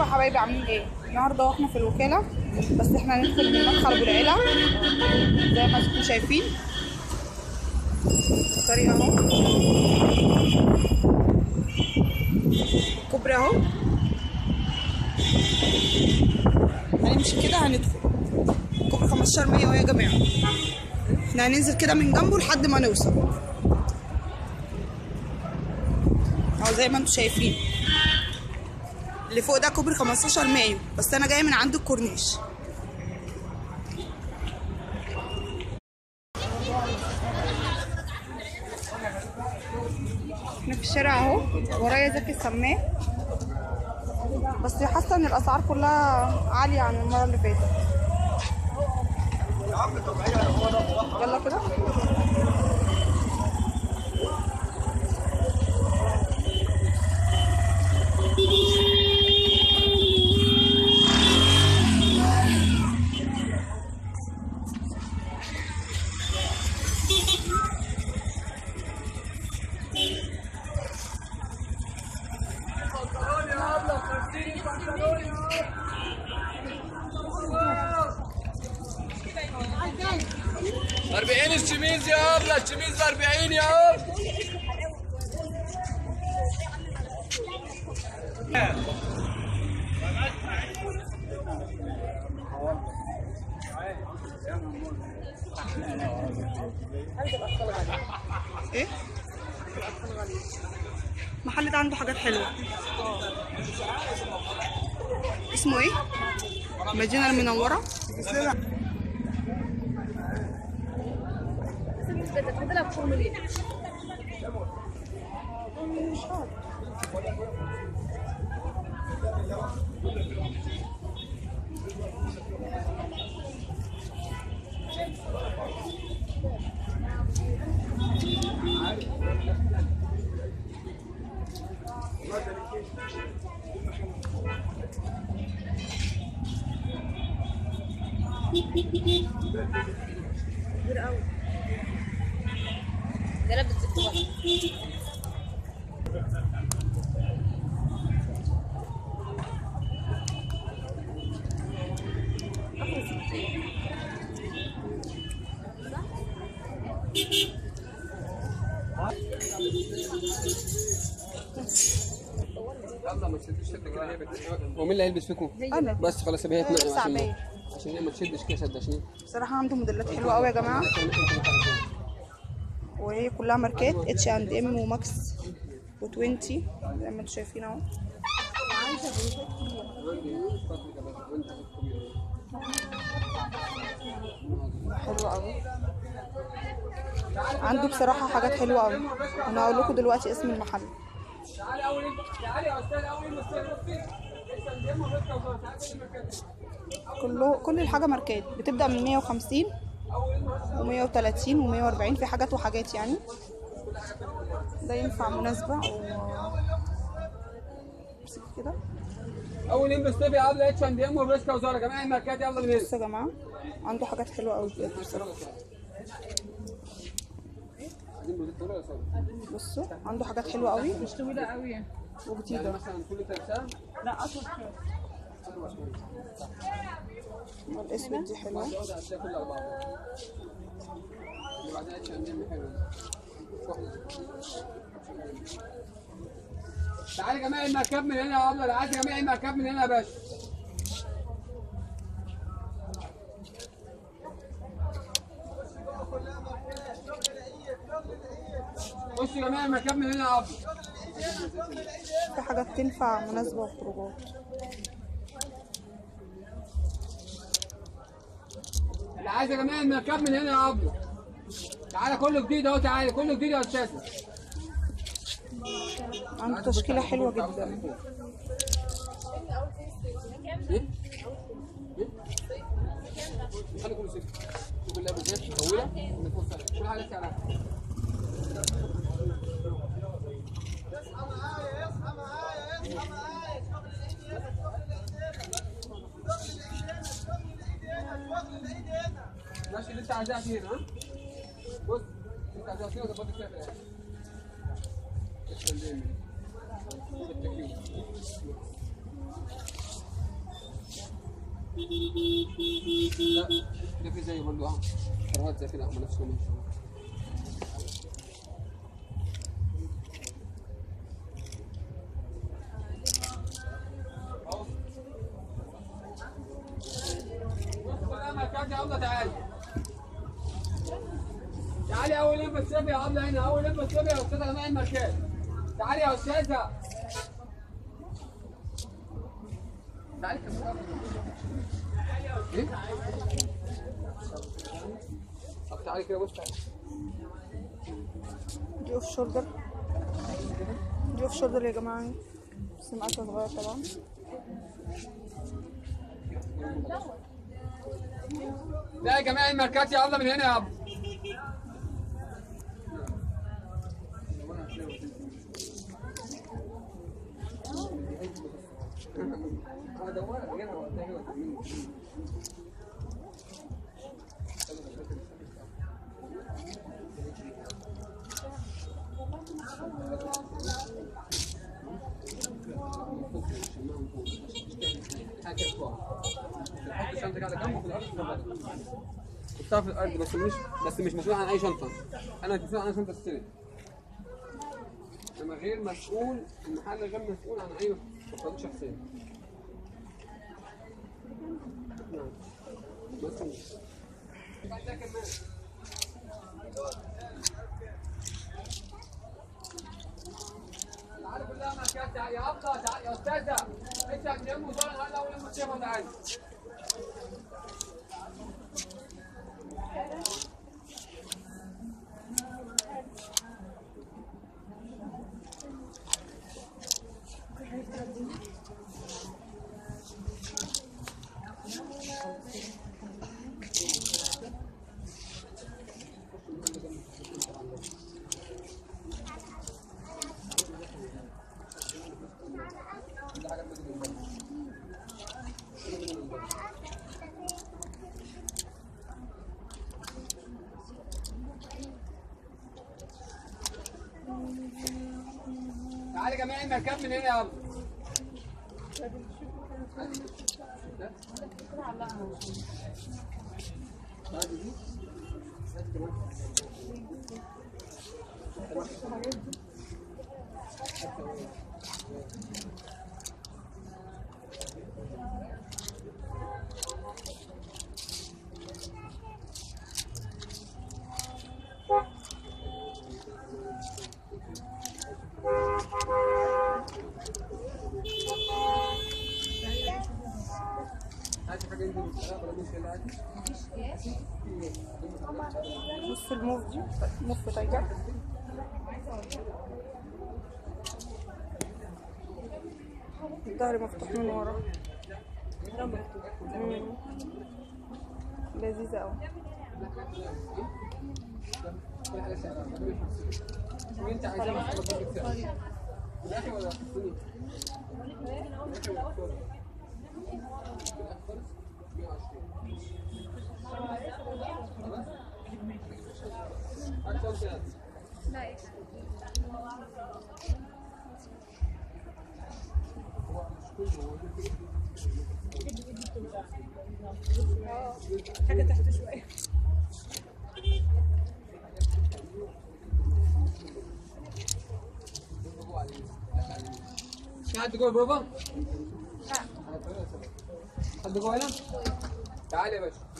ازيكم يا حبايبي عاملين ايه النهارده احنا في الوكاله بس احنا هندخل من مدخل ابو العلا زي ما انتم شايفين الطريق اهو كوبري اهو هنمشي كده هندخل كوبري 15 مية اهو يا جماعه احنا هننزل كده من جنبه لحد ما نوصل اهو زي ما انتم شايفين اللي فوق ده كوبري 15 مايو بس انا جايه من عند الكورنيش احنا في الشارع اهو ورايا زكي السماء بس حاسه ان الاسعار كلها عاليه عن المره اللي فاتت يلا كده أربعين الشميز يا أبلة الشميز بأربعين يا أب ايه المحل ده عنده حاجات حلوه اسمه ايه المدينه المنوره يلا ما تشدش شد كده هي بت- هو مين اللي هيلبس فيكم؟ انا بس خلاص سيبها هي أنا تنقل لسه عشان عباية. عشان هي ما تشدش كده شد عشان بصراحه عنده موديلات حلوه قوي يا جماعه وهي كلها ماركات اتش اند ام وماكس و20 زي ما انتم شايفين اهو حلوة قوي عنده بصراحة حاجات حلوة قوي انا هقول لكم دلوقتي اسم المحل تعالي أول أنت تعالي يا أستاذ أول ما تستلم بصي لسه الجيم وبس وصلت تعالي كل مكان كله كل الحاجة ماركات بتبدأ من 150 و130 و140 في حاجات وحاجات يعني ده ينفع مناسبة او امسك كده أول يلبس طيب يا أبلة اتش اند ام وبريسكا وزارة جميع الماركات يلا بينا بصوا يا جماعة عنده حاجات حلوة قوي بجد بصراحة عايزين موديل طويل ولا قصير؟ بصوا عنده حاجات حلوة قوي مش طويلة قوي يعني يعني وجديدة مثلا كل ثلاث ساعة لا أطول شوية الاسود دي حلوة واحدة واحدة هتلاقي كل أربعة اللي بعدها اتش اند ام حلو تعالي جميع الماركات من هنا يا أبلة اللي عايز جميع الماركات من هنا يا باشا بص جميع الماركات من هنا يا أبلة في حاجات تنفع مناسبة وخروجات اللي عايز جميع الماركات من هنا يا أبلة تعالى كله جديد أهو تعالى كله جديد يا أستاذ عنده تشكيلة حلوة جدا ايه؟ ايه؟ خلي كله صفر شوف اللعبه ازاي طويله ونكون سهل كل حاجه سعرها ماشي اللي انت عايزاه فين ها؟ بص انت عايزاه فين وظبط فيها في الاخر لا ده في زي برضه اه كروات زي كده هم نفسهم تعالي تعالي اول لمبه السيف يا ابله هنا اول لمبه السيف يا استاذه جماعه المركز تعالي يا استاذه تعالي كمان ايه طب تعالي كده بص تعالي دي اوف شولدر دي اوف شولدر يا جماعة بس مقاسها صغير طبعا لا يا جماعه الماركات يا ابله من هنا يا ابله حطها في الارض بس مش بس مش مسؤول عن اي شنطه انا مسؤول عن شنطه السنه انا غير مسؤول المحل غير مسؤول عن اي مفردات شخصيه نعم بس بعد ده كمان العيال كلها ماركات تعالي يا ابله تعالي يا استاذه انت هتنام وطالع هلا اول لما تشوفها تعالي تعالي يا جماعه المركب من هنا يا ابله هاتي حاجه انت بتشتغلها ولا مش اللي هاتي بص الموف دي موف تايجر الظهر مفتوح من ورا مم. لذيذة أوي كل حاجه سهله وانت عايزاه بس تبقى سهله الاخر ولا الثاني الاخر ولا الثاني حاجه تحت شويه في حد جوه بروفا؟ حد جوه هنا؟ تعالى يا باشا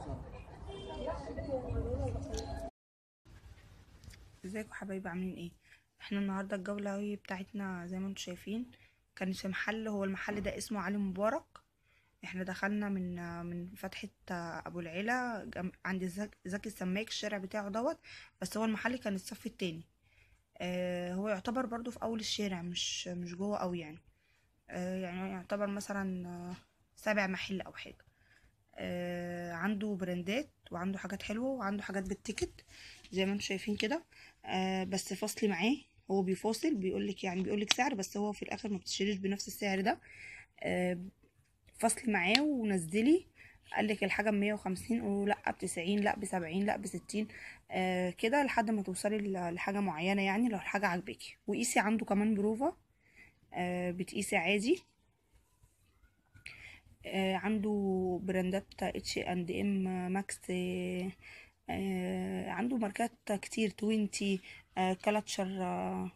ازيكم حبايبي عاملين ايه احنا النهارده الجوله اهي بتاعتنا زي ما انتم شايفين كانت في محل هو المحل ده اسمه علي مبارك احنا دخلنا من من فتحه ابو العلا جم- عند زك- زكي السماك الشارع بتاعه دوت بس هو المحل كان الصف التاني آه هو يعتبر برضو في اول الشارع مش مش جوه قوي يعني آه يعني يعتبر مثلا آه، سابع محل او حاجه آه عنده براندات وعنده حاجات حلوه وعنده حاجات بالتيكت زي ما انتم شايفين كده آه بس فاصلي معاه هو بيفاصل بيقولك يعني بيقولك سعر بس هو في الاخر ما بتشتريش بنفس السعر ده آه فاصلي معاه ونزلي قالك الحاجة بمية وخمسين قولوا لأ بتسعين لأ بسبعين لأ بستين آه كده لحد ما توصلي ل- لحاجة معينة يعني لو الحاجة عجباكي وقيسي عنده كمان بروفا آه بتقيسي عادي آه، عنده براندات اتش اند ام ماكس آه، آه، عنده ماركات كتير توينتي آه، كلاتشر آه،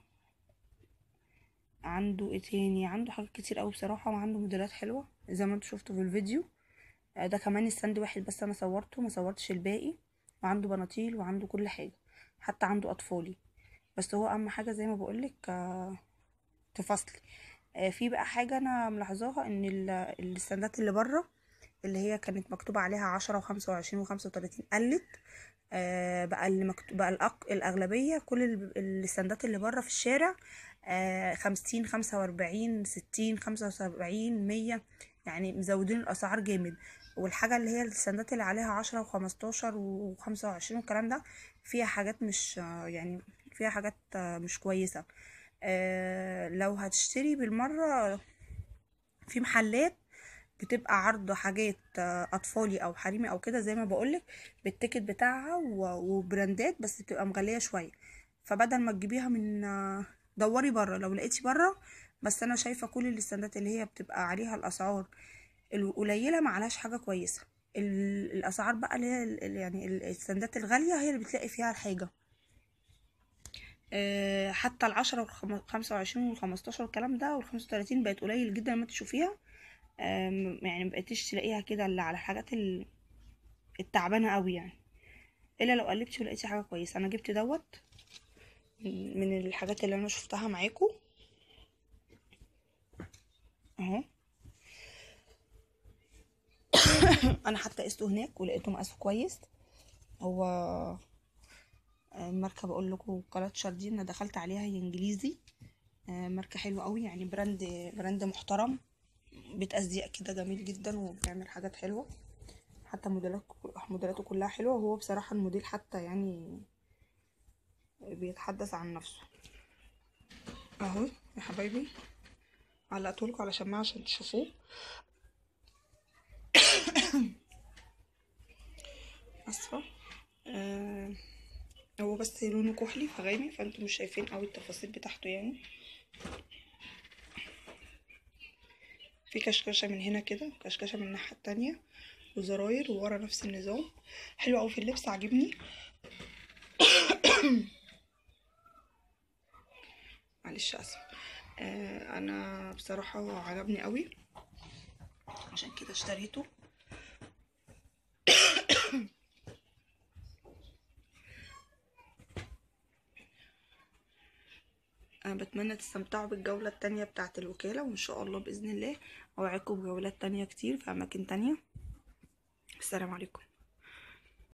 عنده ايه تاني عنده حاجات كتير قوي بصراحة وعنده موديلات حلوة زي ما انتوا شفتوا في الفيديو آه، ده كمان الستاند واحد بس انا صورته ما صورتش الباقي وعنده بناطيل وعنده كل حاجة حتى عنده اطفالي بس هو اهم حاجة زي ما بقولك آه، تفصلي آه، في بقى حاجة انا ملاحظاها ان ال- الستاندات اللي بره اللي هي كانت مكتوب عليها عشرة وخمسة وعشرين وخمسة وتلاتين قلت آه، بقى اللي مكتوب بقى الأق... الأغلبية كل ال- الستاندات اللي بره في الشارع آه، خمسين خمسة وأربعين ستين خمسة وسبعين مية يعني مزودين الأسعار جامد والحاجة اللي هي الستاندات اللي عليها عشرة وخمستاشر وخمسة وعشرين والكلام ده فيها حاجات مش آه، يعني فيها حاجات آه، مش كويسة آه، لو هتشتري بالمرة في محلات بتبقى عرض حاجات آه، اطفالي او حريمي او كده زي ما بقولك بالتيكت بتاعها و- وبراندات بس بتبقى مغليه شويه فبدل ما تجيبيها من آه، دوري بره لو لقيتي بره بس انا شايفه كل الاستندات اللي هي بتبقى عليها الاسعار القليله ما عليهاش حاجه كويسه ال- الاسعار بقى اللي هي ال- يعني ال- الستاندات الغاليه هي اللي بتلاقي فيها الحاجه آه، حتى العشرة والخمسة وعشرين والخمستاشر والكلام ده والخمسة وتلاتين بقت قليل جدا لما تشوفيها آم، يعني مبقتيش تلاقيها كده الا على الحاجات ال- التعبانة قوي يعني الا لو قلبتي ولقيتي حاجة كويسة انا جبت دوت من من الحاجات اللي انا شفتها معاكم اهو انا حتى قسته هناك ولقيته مقاسه كويس هو آه، ماركة بقول لكم كلاتشر دي انا دخلت عليها هي انجليزي آه، ماركة حلوة قوي يعني براند براند محترم بتأزياء كده جميل جدا وبيعمل حاجات حلوة حتى موديلات موديلاته كلها حلوة وهو بصراحة الموديل حتى يعني بيتحدث عن نفسه اهو يا حبايبي علقتهولكوا على شماعة عشان تشوفوه اسفة آه هو بس لونه كحلي فغامق فانتوا مش شايفين قوي التفاصيل بتاعته يعني في كشكشة من هنا كده كشكشة من الناحية التانية وزراير وورا نفس النظام حلو قوي في اللبس عاجبني معلش اسف آه انا بصراحة عجبني قوي عشان كده اشتريته انا بتمنى تستمتعوا بالجولة التانية بتاعة الوكالة وان شاء الله بإذن الله اوعدكم بجولات تانية كتير في اماكن تانية السلام عليكم